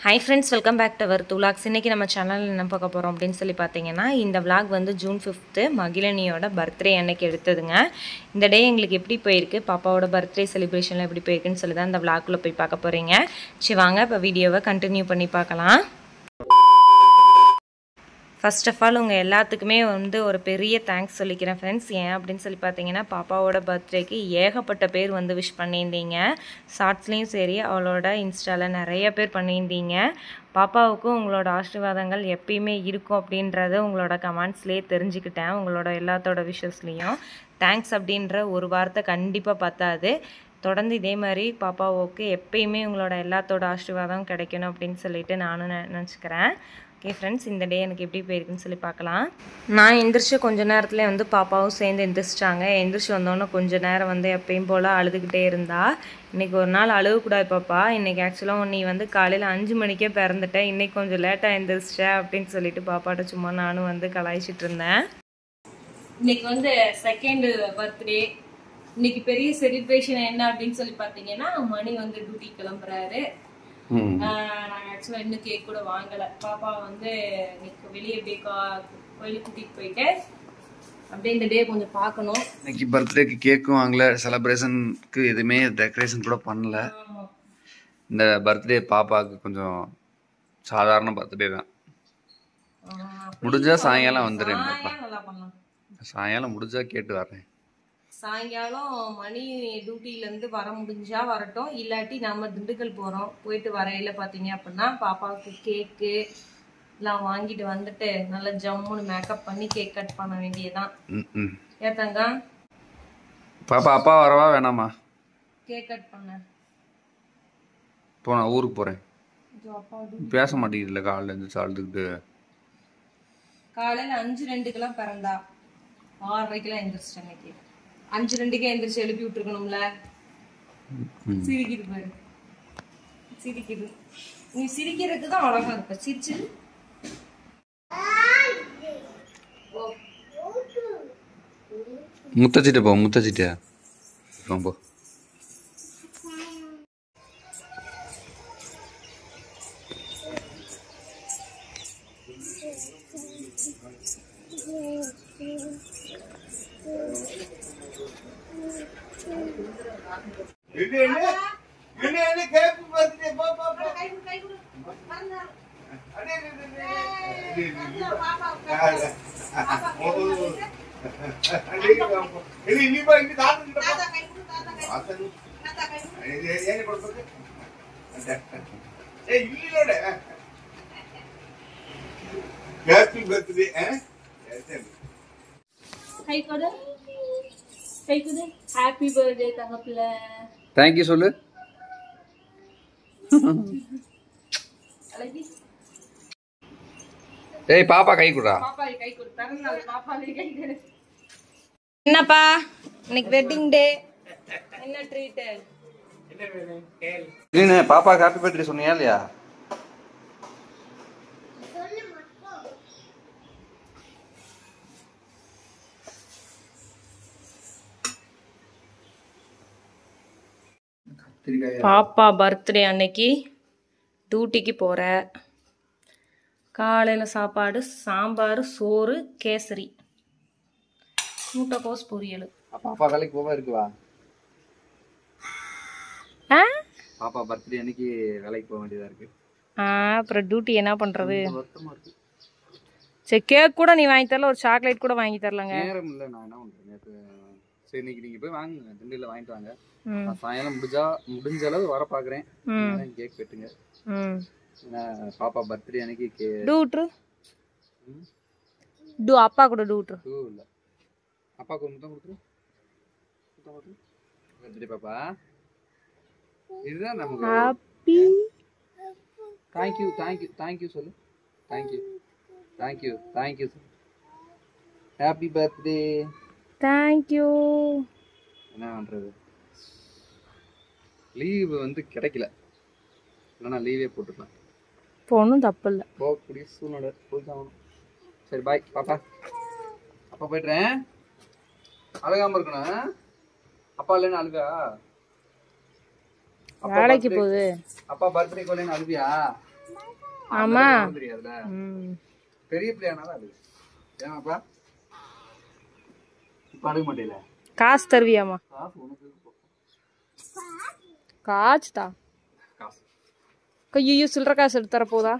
High friends welcome back to our துலாக்ஸ் இன்றைக்கி நம்ம சேனலில் என்ன பார்க்க போகிறோம் அப்படின்னு சொல்லி பார்த்தீங்கன்னா இந்த vlog வந்து ஜூன் ஃபிஃப்த்து மகிழனியோட பர்த்டே அன்னைக்கு எடுத்ததுங்க இந்த டே எங்களுக்கு எப்படி போயிருக்கு பாப்பாவோட பர்த்டே செலிப்ரேஷனில் எப்படி போயிருக்குன்னு சொல்லி தான் இந்த vlogக்குள்ள போய் பார்க்க போகிறீங்க சரி வாங்க இப்போ வீடியோவை கண்டினியூ பண்ணி பார்க்கலாம் ஃபர்ஸ்ட் ஆஃப் ஆல் உங்கள் எல்லாத்துக்குமே வந்து ஒரு பெரிய தேங்க்ஸ் சொல்லிக்கிறேன் ஃப்ரெண்ட்ஸ் ஏன் அப்படின்னு சொல்லி பார்த்தீங்கன்னா பாப்பாவோட பர்த்டேக்கு ஏகப்பட்ட பேர் வந்து விஷ் பண்ணியிருந்தீங்க ஷார்ட்ஸ்லேயும் சரி அவளோட இன்ஸ்டாவில் நிறைய பேர் பண்ணியிருந்தீங்க பாப்பாவுக்கும் உங்களோட ஆசீர்வாதங்கள் எப்பயுமே இருக்கும் அப்படின்றத உங்களோட கமெண்ட்ஸ்லேயே தெரிஞ்சுக்கிட்டேன் உங்களோட எல்லாத்தோட விஷஸ்லேயும் தேங்க்ஸ் அப்படின்ற ஒரு வார்த்தை கண்டிப்பாக பத்தாது தொடர்ந்து இதே மாதிரி பாப்பாவுக்கு எப்பயுமே உங்களோட எல்லாத்தோட ஆசீர்வாதம் கிடைக்கணும் அப்படின்னு சொல்லிட்டு நானும் நெ- நினச்சிக்கிறேன் ஓகே ஃப்ரெண்ட்ஸ் இந்த டே எனக்கு எப்படி போயிருக்குன்னு சொல்லி பார்க்கலாம் நான் எந்திரிச்சு கொஞ்ச நேரத்தில் வந்து பாப்பாவும் சேர்ந்து எந்திரிச்சிட்டாங்க எந்திரிச்சு வந்தோன்னே கொஞ்ச நேரம் வந்து எப்பயும் போல் அழுதுகிட்டே இருந்தா இன்னைக்கு ஒரு நாள் அழுகக்கூடாது பாப்பா இன்னைக்கு ஆக்சுவலாக நீ வந்து காலையில் அஞ்சு மணிக்கே பிறந்துட்ட இன்னைக்கு கொஞ்சம் லேட்டாக எந்திரிச்சிட்ட அப்படின்னு சொல்லிட்டு பாப்பாட்ட சும்மா நானும் வந்து கலாய்ச்சிட்டு இருந்தேன் இன்னைக்கு வந்து செகண்ட் பர்த்டே இன்னைக்கு பெரிய செலிப்ரேஷன் என்ன அப்படின்னு சொல்லி பாத்தீங்கன்னா மணி வந்து டியூட்டி கிளம்புறாரு ஆஹ் நாங்க ஆக்சுவலா இன்னும் கேக் கூட வாங்கல பாப்பா வந்து இன்னைக்கு வெளியே அப்படியே கா- கோயிலுக்கு கூட்டிட்டு போயிட்டு அப்படியே இந்த டே கொஞ்சம் பார்க்கணும் இன்னைக்கு பர்த்டேக்கு கேக்கும் வாங்கல செலப்ரேஷனுக்கு எதுவுமே டெக்கரேஷன் கூட பண்ணல ஆமா. இந்த பர்த்டே பாப்பாவுக்கு கொஞ்சம் சாதாரண பர்த்டே தான் ஆஹ் முடிஞ்சா சாயங்காலம் வந்துடுறேன் பாப்பா சாயங்காலம் நல்லா பண்ணலாம் சாயங்காலம் முடிஞ்சா கேட்டு வரேன் சாயங்காலம் மணி டியூட்டில இருந்து வர முடிஞ்சா வரட்டும் இல்லாட்டி நம்ம திண்டுக்கல் போறோம் போயிட்டு வரையில பாத்தீங்க அப்படின்னா பாப்பாவுக்கு கேக்கு எல்லாம் வாங்கிட்டு வந்துட்டு நல்லா ஜம்முன்னு மேக்கப் பண்ணி கேக் கட் பண்ண வேண்டியதுதான் ம், ம். ஏத்தாங்க பாப்பா அப்பா வரவா வேணாமா கேக் கட் பண்ண இப்போ நான் ஊருக்கு போறேன் இதோ அப்பா du- பேச மாட்டேங்குதுல்ல காலைல இருந்து சாழ்ந்துக்கிட்டு காலையில அஞ்சு ரெண்டுக்கெல்லாம் பிறந்தா ஆறரைக்கெல்லாம் எந்திரிச்சிட்டேன் இன்னைக்கு அஞ்சு ரெண்டுக்கே எந்திரிச்சு எழுப்பி விட்டுருக்கணும்ல சிரிக்குது பாரு சிரிக்குது நீ சிரிக்கிறதுக்கு தான் அழகா இருப்ப சிரிச்சு முத்தச்சிட்ட போ முத்தச்சிட்ட ரொம்ப ஹாப்பி பர்த்டே கை கொடு கை கொடு ஹாப்பி பர்த்டே தகப்புல தேங்க்யூ சொல்லு அழகி ஏய் பாப்பா கை குடா பாப்பா கை கொடு பிறந்தநாள் பாப்பா கை கொடு என்னப்பா இன்னைக்கு வெட்டிங் டே என்ன ட்ரீட்டு நீ பாப்பாக்கு ஹாப்பி பர்த்டே சொன்னியா இல்லையா பாப்பா பர்த்டே அன்னைக்கு டியூட்டிக்கு போகிற காலையில் சாப்பாடு சாம்பார் சோறு கேசரி முட்டைக்கோஸ் பொரியல் பாப்பா வேலைக்கு போவா இருக்குவா ஆ பாப்பா பர்த்டே அன்னைக்கு வேலைக்கு போக வேண்டியதா இருக்கு ஆ, அப்புறம் டியூட்டி என்ன பண்ணுறது வருத்தமா இருக்கு சரி கேக் கூட நீ வாங்கி தரல ஒரு சாக்லேட் கூட வாங்கி தரலங்க நேரம் இல்ல நான் என்ன பண்றேன் நேத்து சரி இன்னைக்கு நீங்க போய் வாங்குங்க திண்டில வாங்கிட்டு வாங்க ம் நான் சாயங்காலம் முடிஞ்சா முடிஞ்ச அளவு வர பாக்குறேன் கேக் வெட்டுங்க ம் ஏன்னா பாப்பா பர்த்டே அன்னைக்கு கே டூட்ரு டூ அப்பா கூட டூட்ரு டூ இல்ல அப்பாவுக்கு ஒரு முத்தம் கொடுத்துரு முத்தம் கொடுத்துரு பர்த்டே பாப்பா இதுதான் நமக்கு ஹாப்பி தேங்க்யூ தேங்க்யூ தேங்க்யூ சொல்லு thank you thank you thank you happy birthday thank you என்ன பண்றது லீவு வந்து கிடைக்கல இல்லைன்னா லீவே போட்டுக்கலாம் இப்போ ஒன்றும் தப்பு இல்லை போகக்கூடிய சூழ்நிலை போய்தான் சரி பாய் பாப்பா அப்பா போய்ட்றேன் அழுகாம இருக்கணும் அப்பா இல்லைன்னு அழுகா அப்பா வேலைக்கு birthday- போகுது அப்பா பர்த்டே கொல்லேன்னு அழுவியா ஆமா ஒண்ணும் தெரியாதுல ம் பெரிய பிள்ளையானா அது ஏமாப்பா இப்ப அழுக மாட்டேல காசு தருவியாம்மா காசு உனக்கு இருக்கும். காசு தான் காசு ஐயோ சில்லற காசு எடுத்து தர போதா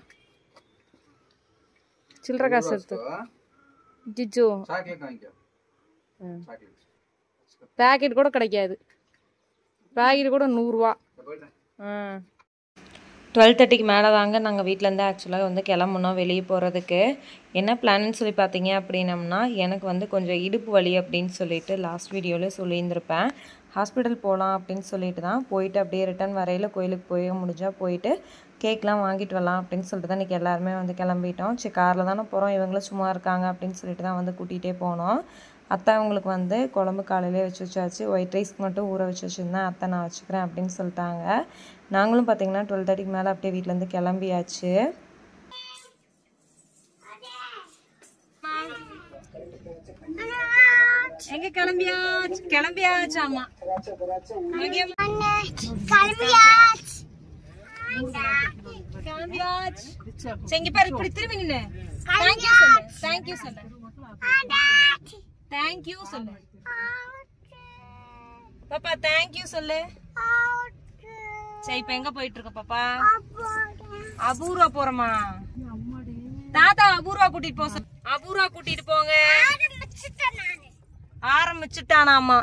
சில்லற காசு எடுத்து ஜிஜோ சாக்லேட் வாங்கிக்கோ ம். சாக்லேட் பேக்கெட் கூட கிடைக்காது பேக்கெட் கூட நூறுரூவா போயிட்டேன் டுவெல் தேர்ட்டிக்கு மேலே தாங்க நாங்கள் வீட்டிலேருந்து ஆக்சுவலாக வந்து கிளம்புனோம் வெளியே போகிறதுக்கு என்ன பிளான்னு சொல்லி பார்த்தீங்க அப்படின்னம்னா எனக்கு வந்து கொஞ்சம் இடுப்பு வலி அப்படின்னு சொல்லிட்டு லாஸ்ட் வீடியோவில் சொல்லியிருந்திருப்பேன் ஹாஸ்பிட்டல் போகலாம் அப்படின்னு சொல்லிட்டு தான் போயிட்டு அப்படியே ரிட்டர்ன் வரையில் கோயிலுக்கு போய் முடிஞ்சால் போயிட்டு கேக்லாம் வாங்கிட்டு வரலாம் அப்படின்னு சொல்லிட்டு தான் இன்றைக்கி எல்லாருமே வந்து கிளம்பிட்டோம் சரி காரில் தானே போகிறோம் இவங்களும் சும்மா இருக்காங்க அப்படின்னு சொல்லிட்டு தான் வந்து கூட்டிகிட்டே போனோம் அத்தை அவங்களுக்கு வந்து குழம்பு காலையிலே வச்சு வச்சாச்சு ஒயிட் ரைஸ்க்கு மட்டும் ஊற வச்சு வச்சுருந்தேன் அத்தை நான் வச்சுக்கிறேன் அப்படின்னு சொல்லிட்டாங்க நாங்களும் பார்த்தீங்கன்னா டுவெல் தேர்ட்டிக்கு மேலே அப்படியே வீட்டிலேருந்து கிளம்பியாச்சு எங்க கிளம்பியாச்சு கிளம்பியாச்சு ஆமா கிளம்பியாச்சு சரி, இங்க பாரு இப்படி திரும்பி நின்னு தேங்க்யூ சொல்லு தேங்க்யூ சொல்லு தேங்க்யூ சொல்லு பாப்பா தேங்க்யூ சொல்லு சரி இப்ப எங்க போயிட்டு இருக்க பாப்பா அபூர்வா போறோமா தாத்தா அபூர்வா கூட்டிட்டு போ சொல்லு. அபூர்வா கூட்டிட்டு போங்க ஆரம்பிச்சுட்டானாமா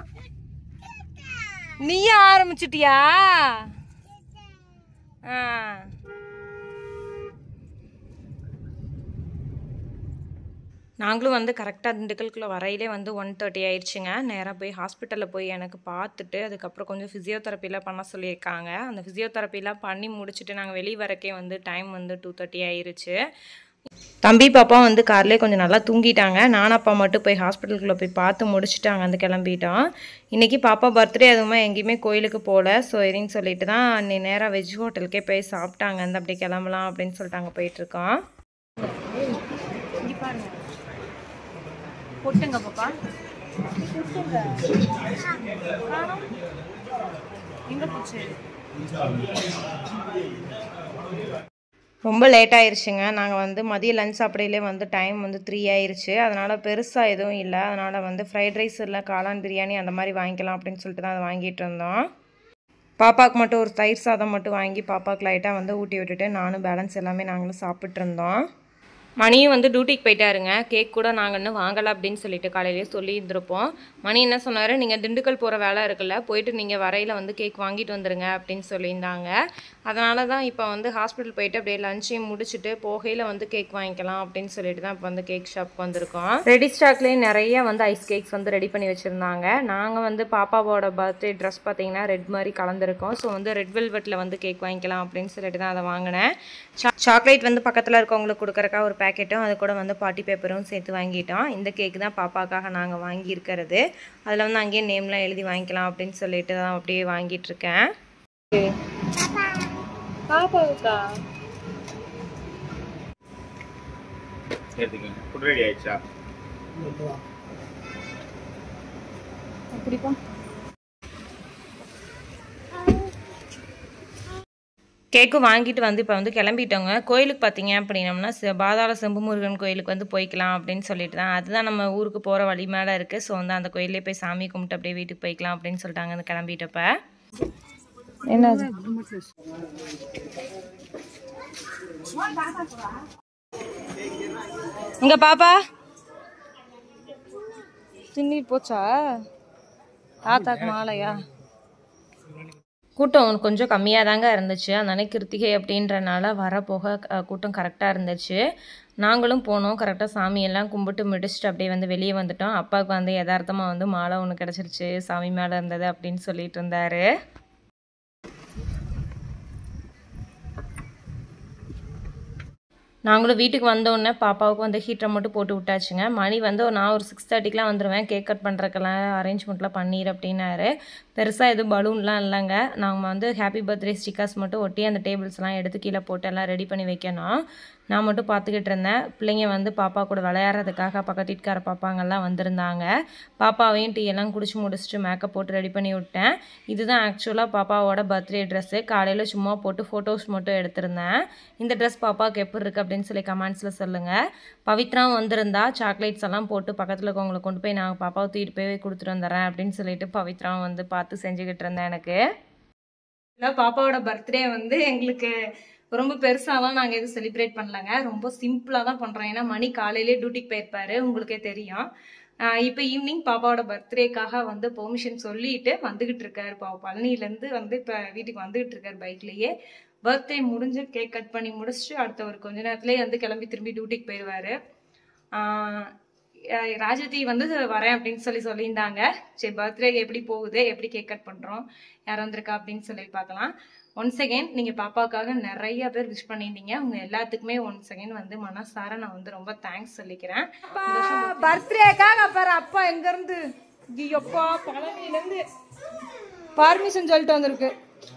நீயும் ஆரம்பிச்சிட்டியா ஆ நாங்களும் வந்து கரெக்டாக திண்டுக்கலுக்குள்ளே வரையிலே வந்து ஒன் தேர்ட்டி ஆயிடுச்சுங்க நேராக போய் ஹாஸ்பிட்டலில் போய் எனக்கு பார்த்துட்டு அதுக்கப்புறம் கொஞ்சம் ஃபிசியோதெரப்பிலாம் பண்ண சொல்லியிருக்காங்க அந்த ஃபிசியோதெரப்பிலாம் பண்ணி முடிச்சுட்டு நாங்கள் வெளியே வரக்கே வந்து டைம் வந்து டூ தேர்ட்டி ஆயிருச்சு தம்பி பாப்பா வந்து கார்லேயே கொஞ்சம் நல்லா தூங்கிட்டாங்க நான் அப்பா மட்டும் போய் ஹாஸ்பிட்டலுக்குள்ளே போய் பார்த்து முடிச்சுட்டு அங்கே வந்து கிளம்பிட்டோம் இன்றைக்கி பாப்பா பர்த்டே அதுவுமே எங்கேயுமே கோயிலுக்கு போகல ஸோ சரின்னு சொல்லிட்டு தான் நீ நேராக வெஜ் ஹோட்டலுக்கே போய் சாப்பிட்டாங்க வந்து அப்படியே கிளம்பலாம் அப்படின்னு சொல்லிட்டு அங்கே போயிட்டுருக்கோம் பொட்டுங்க பாப்பா எங்க போச்சு ரொம்ப லேட் ஆயிருச்சுங்க நாங்கள் வந்து மதிய லஞ்ச் சாப்பிடையிலே வந்து டைம் வந்து த்ரீ ஆயிருச்சு அதனால் பெருசாக எதுவும் இல்லை அதனால் வந்து ஃப்ரைட் ரைஸ் இல்லை காளான் பிரியாணி அந்த மாதிரி வாங்கிக்கலாம் அப்படின்னு சொல்லிட்டு தான் அதை வாங்கிட்டு இருந்தோம் பாப்பாவுக்கு மட்டும் ஒரு தயிர் சாதம் மட்டும் வாங்கி பாப்பாவுக்கு லைட்டாக வந்து ஊட்டி விட்டுட்டு நானும் பேலன்ஸ் எல்லாமே நாங்களும் சாப்பிட்டு இருந்தோம் மணியும் வந்து டியூட்டிக்கு போயிட்டாருங்க கேக் கூட நாங்கள் இன்னும் வாங்கலை அப்படின்னு சொல்லிட்டு காலையிலேயே சொல்லியிருந்திருப்போம் மணி என்ன சொன்னார் நீங்கள் திண்டுக்கல் போகிற வேலை இருக்குல்ல போயிட்டு நீங்கள் வரையில் வந்து கேக் வாங்கிட்டு வந்துடுங்க அப்படின்னு சொல்லியிருந்தாங்க அதனால தான் இப்போ வந்து ஹாஸ்பிட்டல் போயிட்டு அப்படியே லஞ்சையும் முடிச்சுட்டு போகையில் வந்து கேக் வாங்கிக்கலாம் அப்படின்னு சொல்லிட்டு தான் இப்போ வந்து கேக் ஷாப்க்கு வந்திருக்கோம் ரெடி ஸ்டாக்லேயே நிறைய வந்து ஐஸ் கேக்ஸ் வந்து ரெடி பண்ணி வச்சுருந்தாங்க நாங்கள் வந்து பாப்பாவோட பர்த்டே ட்ரெஸ் பார்த்தீங்கன்னா ரெட் மாதிரி கலந்துருக்கோம் ஸோ வந்து ரெட் வெல்வெட்டில் வந்து கேக் வாங்கிக்கலாம் அப்படின்னு சொல்லிட்டு தான் அதை வாங்கினேன் சா சாக்லேட் வந்து பக்கத்தில் இருக்கவங்களுக்கு கொடுக்குறக்கா ஒரு பேக்கெட்டும் அது கூட வந்து பார்ட்டி பேப்பரும் சேர்த்து வாங்கிட்டோம் இந்த கேக் தான் பாப்பாக்காக நாங்கள் வாங்கியிருக்கிறது அதில் வந்து அங்கேயே நேம்லாம் எழுதி வாங்கிக்கலாம் அப்படின்னு சொல்லிட்டு தான் அப்படியே வாங்கிட்டு இருக்கேன் பாப்பாவுக்கா எடுத்துக்கங்க ஃபுட் ரெடி ஆயிடுச்சா அப்படிப்பா கேக்கு வாங்கிட்டு வந்து இப்போ வந்து கிளம்பிட்டோங்க கோயிலுக்கு பார்த்தீங்க அப்படின்னம்னா செ- பாதாள செம்பு முருகன் கோயிலுக்கு வந்து போய்க்கலாம் அப்படின்னு சொல்லிட்டு தான் அதுதான் நம்ம ஊருக்கு போகிற வழி மேலே இருக்குது ஸோ வந்து அந்த கோயிலே போய் சாமி கும்பிட்டு அப்படியே வீட்டுக்கு போய்க்கலாம் அப்படின்னு சொல்லிட்டாங்க வந்து கிளம்பிட்டப்ப என்னது இங்க பாப்பா திண்ணீர் போச்சா தாத்தாக்கு மாலையா கூட்டம் கொஞ்சம் கம்மியாக தாங்க இருந்துச்சு அதனால கிருத்திகை அப்படின்றனால வர போக அஹ், கூட்டம் கரெக்டாக இருந்துச்சு நாங்களும் போனோம் கரெக்டாக சாமியெல்லாம் கும்பிட்டு முடிச்சுட்டு அப்படியே வந்து வெளியே வந்துட்டோம் அப்பாவுக்கு வந்து யதார்த்தமாக வந்து மாலை ஒன்று கிடச்சிருச்சு சாமி மேலே இருந்தது அப்படின்னு சொல்லிட்டு இருந்தாரு நாங்களும் வீட்டுக்கு வந்தோடனே பாப்பாவுக்கு வந்து ஹீட்டரை மட்டும் போட்டு விட்டாச்சுங்க மணி வந்து ஒரு நான் ஒரு சிக்ஸ் தேர்ட்டிக்கெலாம் வந்துடுவேன் கேக் கட் பண்ணுறக்கெல்லாம் அரேஞ்ச்மெண்ட்லாம் பண்ணிடு அப்படின்னாரு பெருசாக எதுவும் பலூன்லாம் இல்லைங்க நாங்கள் வந்து ஹாப்பி பர்த்டே ஸ்டிக்கர்ஸ் மட்டும் ஒட்டி அந்த டேபிள்ஸ்லாம் எடுத்து கீழே போட்டு எல்லாம் ரெடி பண்ணி வைக்கணும் நான் மட்டும் பார்த்துக்கிட்டு இருந்தேன் பிள்ளைங்க வந்து பாப்பா கூட விளையாடுறதுக்காக பக்கத்து வீட்டுக்கார பாப்பாங்கெல்லாம் வந்திருந்தாங்க பாப்பாவையும் டீ எல்லாம் குடிச்சு முடிச்சுட்டு மேக்கப் போட்டு ரெடி பண்ணி விட்டேன் இதுதான் ஆக்சுவலாக பாப்பாவோட பர்த்டே ட்ரெஸ்ஸு காலையில் சும்மா போட்டு ஃபோட்டோஸ் மட்டும் எடுத்திருந்தேன் இந்த ட்ரெஸ் பாப்பாவுக்கு எப்படி இருக்குது அப்படின்னு சொல்லி கமெண்ட்ஸில் சொல்லுங்கள் பவித்ராவும் வந்திருந்தா சாக்லேட்ஸ் எல்லாம் போட்டு பக்கத்தில் இருக்கவங்களை கொண்டு போய் நான் பாப்பாவை தூக்கிட்டு போய் கொடுத்துட்டு வந்துடுறேன் அப்படின்னு சொல்லிட்டு பவித்ராவும் வந்து பார்த்து செஞ்சுக்கிட்டு இருந்தேன் எனக்கு இல்லை பாப்பாவோட பர்த்டே வந்து எங்களுக்கு ரொம்ப பெருசாலாம் நாங்கள் எதுவும் செலிப்ரேட் பண்ணலங்க ரொம்ப சிம்பிளாக தான் பண்ணுறோம் ஏன்னா மணி காலையிலே டியூட்டிக்கு போயிருப்பாரு உங்களுக்கே தெரியும் இப்போ ஈவினிங் பாப்பாவோட பர்த்டேக்காக வந்து பெர்மிஷன் சொல்லிட்டு வந்துகிட்டு இருக்காரு பாப்பா பழனியிலேருந்து வந்து இப்போ வீட்டுக்கு வந்துகிட்டு இருக்காரு பைக்லேயே பர்த்டே முடிஞ்சு கேக் கட் பண்ணி முடிச்சுட்டு அடுத்த ஒரு கொஞ்ச நேரத்துலேயே வந்து கிளம்பி திரும்பி டியூட்டிக்கு போயிடுவாரு ராஜதி வந்து வரேன் அப்படின்னு சொல்லி சொல்லியிருந்தாங்க சரி பர்த்டே எப்படி போகுது எப்படி கேக் கட் பண்ணுறோம் யார் வந்திருக்கா அப்படின்னு சொல்லி பார்க்கலாம் ஒன் செகண்ட் நீங்கள் பாப்பாவுக்காக நிறைய பேர் விஷ் பண்ணியிருந்தீங்க உங்க எல்லாத்துக்குமே ஒன் செகண்ட் வந்து மனசார நான் வந்து ரொம்ப தேங்க்ஸ் சொல்லிக்கிறேன் பர்த்டேக்காக பாரு அப்பா எங்கேருந்து அப்பா பழனிலேருந்து பர்மிஷன் சொல்லிட்டு வந்திருக்கு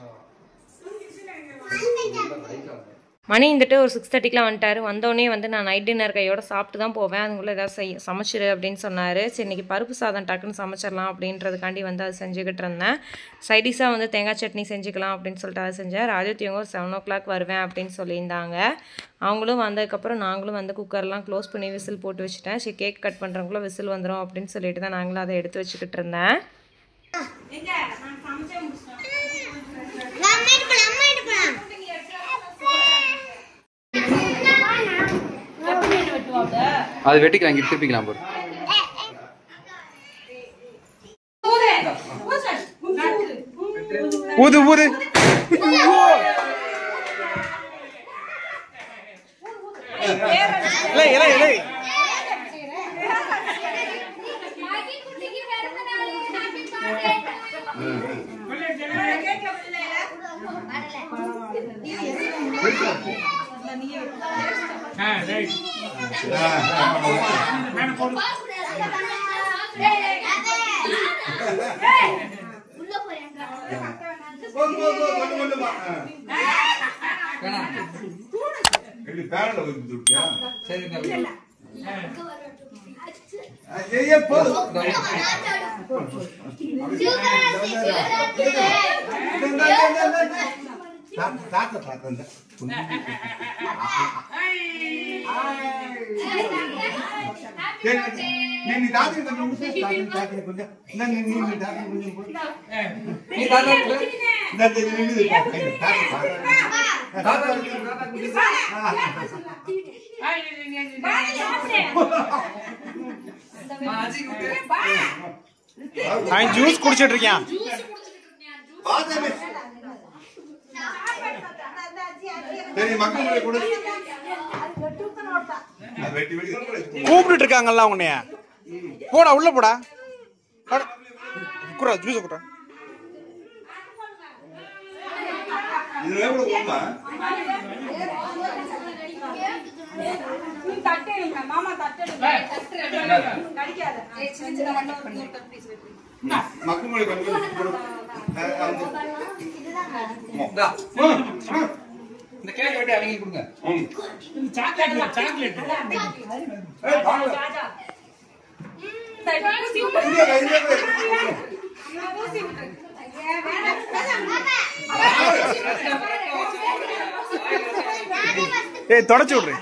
மணி இருந்துட்டு ஒரு சிக்ஸ் தேர்ட்டிக்கெலாம் வந்துட்டார் வந்தோடனே வந்து நான் நைட் டின்னர் கையோட சாப்பிட்டு தான் போவேன் அதுக்குள்ளே ஏதாவது செய் சமைச்சிரு அப்படின்னு சொன்னார் சரி இன்னைக்கு பருப்பு சாதம் டக்குன்னு சமைச்சிடலாம் அப்படின்றதுக்காண்டி வந்து அது செஞ்சுக்கிட்டு இருந்தேன் சைடிஷாக வந்து தேங்காய் சட்னி செஞ்சுக்கலாம் அப்படின்னு சொல்லிட்டு அதை செஞ்சேன் ராஜத்தியவங்க ஒரு செவன் ஓ கிளாக் வருவேன் அப்படின்னு சொல்லியிருந்தாங்க அவங்களும் வந்ததுக்கப்புறம் நாங்களும் வந்து குக்கர்லாம் க்ளோஸ் பண்ணி விசில் போட்டு வச்சுட்டேன் சரி கேக் கட் பண்ணுறவங்களும் விசில் வந்துடும் அப்படின்னு சொல்லிட்டு தான் நாங்களும் அதை எடுத்து வச்சுக்கிட்டு இருந்தேன் அம்மா எடுக்கலாம் அம்மா எடுக்கலாம் அது வெட்டிக்கலாம் இங்கே திருப்பிக்கலாம் போடு ஊது ஊது இலை இலை இலை నేను దాటి కొంచెం కొంచెం నేను దాటి కొంచెం நீ தாத்தா கொடு. அவன் ஜூஸ் குடிச்சிட்டு இருக்கான் சரி மக்கள் கூட வெட்டி வெட்டி கூப்பிட்டு இருக்காங்கல்ல உன்னைய போடா உள்ள போடா போடா. குடுறா ஜூஸ் குடுறா இதுல கூட போமா மக்கள் மொழி கொஞ்சம் கொடு. அஹ் அவங்க இந்தா. இந்த கேக் வெட்டி அவங்க கொடுங்க ம். ஏய், வாங்க. இங்க வா, இங்க வா. ஏய் தொடச்சு விடுறேன்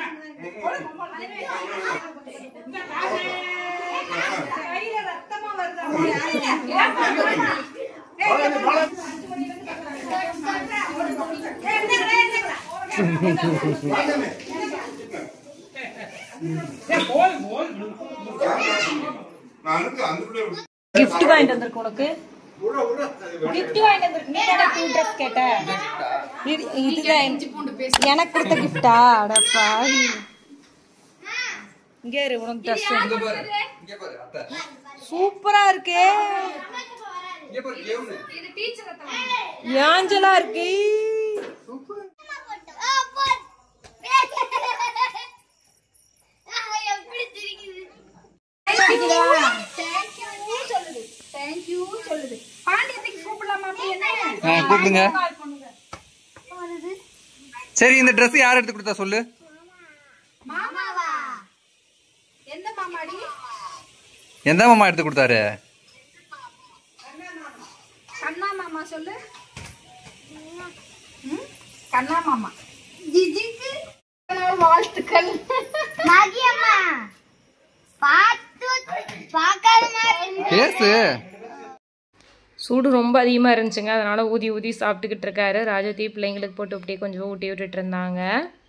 நான் அனுப்பு அந்த gift வாங்கிட்டு வந்திருக்கு உனக்கு விட விட அது gift வாங்கிட்டு வந்திருக்கு நீ தானே டூ ட்ரெஸ் கேட்ட இது- இதுதான் எனக்கு கொடுத்த கிஃப்டா அடப்பா இங்க இரு உனக்கு ட்ரெஸ் இங்க பாரு இங்க பாரு அத்தை சூப்பரா இருக்கே இங்க பாரு கேவுனு ஏஞ்சலா இருக்கு Oh, but- கூப்பிடுங்க சரி இந்த Dress யார் எடுத்து கொடுத்தா சொல்லு மாமாவா எந்த மாமாடி எந்த மாமா எடுத்து கொடுத்தாரு கண்ணா மாமா சொல்லு ம்? கண்ணா மாமா ஜிஜிக்கு வாழ்த்துக்கள் மாகியம்மா பார்த்து பார்க்காத மாதிரி பேசு சூடு ரொம்ப அதிகமாக இருந்துச்சுங்க அதனால் ஊதி ஊதி சாப்பிட்டுக்கிட்டு இருக்காரு ராஜவதி பிள்ளைங்களுக்கு போட்டு அப்படியே கொஞ்சம் ஊட்டி விட்டுட்டு இருந்தாங்க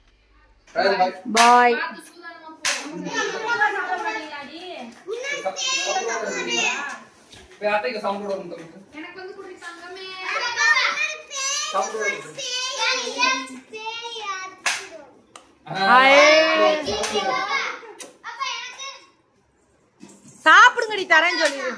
பாய் சாப்பிடுங்கடி தரேன்னு சொல்லிடு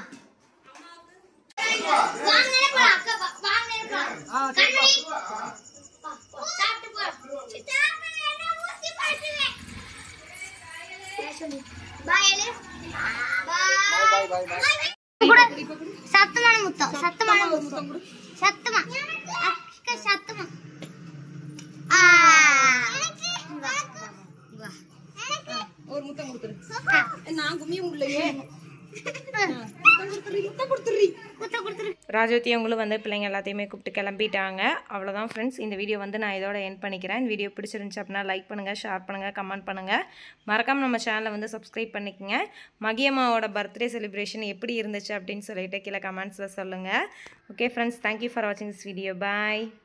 சத்தமான முத்தம் சத்தமான முத்தம் சத்தமா அக்கா, சத்தமா ஆ. வா. ஒரு முத்தம் கொடுத்துரு ஆ. நான் கும்மிய முடியலையே குத்த கொடுத்துரு ராஜவதி அவங்களும் வந்து பிள்ளைங்க எல்லாத்தையுமே கூப்பிட்டு கிளம்பிட்டாங்க அவ்வளோதான் ஃப்ரெண்ட்ஸ் இந்த வீடியோ வந்து நான் இதோட என் பண்ணிக்கிறேன் இந்த வீடியோ பிடிச்சிருந்துச்சு அப்படின்னா லைக் பண்ணுங்கள் ஷேர் பண்ணுங்கள் கமெண்ட் பண்ணுங்கள் மறக்காமல் நம்ம சேனலை வந்து சப்ஸ்கிரைப் பண்ணிக்கங்க மகியம்மாவோட பர்த்டே செலிப்ரேஷன் எப்படி இருந்துச்சு அப்படின்னு சொல்லிட்டு கீழே கமெண்ட்ஸில் சொல்லுங்கள் ஓகே ஃப்ரெண்ட்ஸ் தேங்க்யூ ஃபார் வாட்சிங் திஸ் வீடியோ பாய்